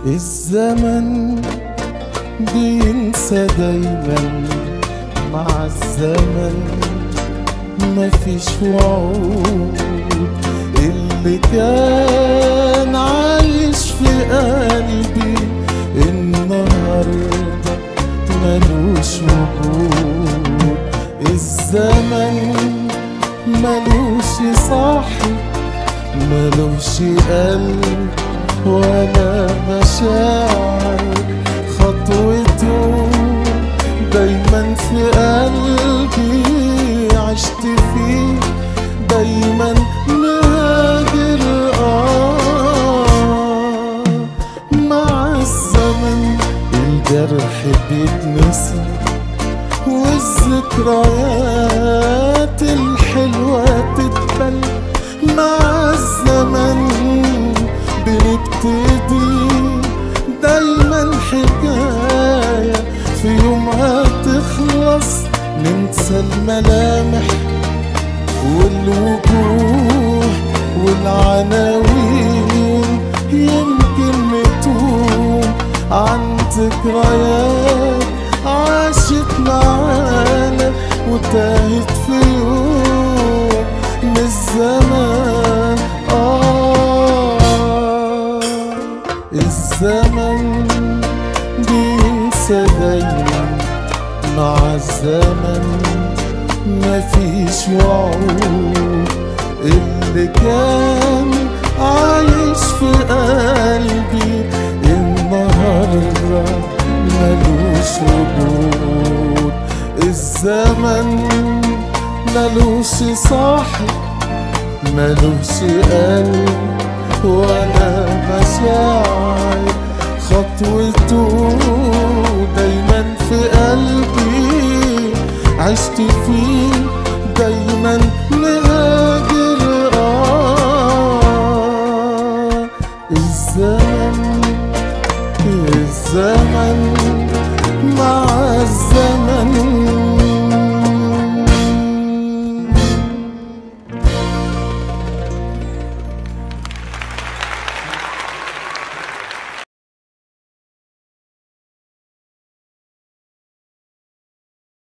الزمن بينسى دايما مع الزمن مفيش وعود اللي كان عايش في قلبي النهارده ملوش وجود الزمن ملوش صاحب ملوش قلب ولا مشاعر خطوته دايما في قلبي عشت فيه دايما مهاجر آه مع الزمن الجرح بيتنسي والذكريات الحلوة تتبل مع الزمن بنبتدي دايما حكاية في يومها تخلص ننسى الملامح والوجوه والعناوين يمكن نتوه عن ذكريات عاشت معانا وتاهت في يوم من الزمان آه الزمن بينسى دايما مع الزمن مفيش وعود اللي كان عايش في قلبي النهارده ملوش وجود الزمن ملوش صاحب ملوش قلب ولا مشاعر خطوته دايما في قلبي عشت فيه دايما مهاجر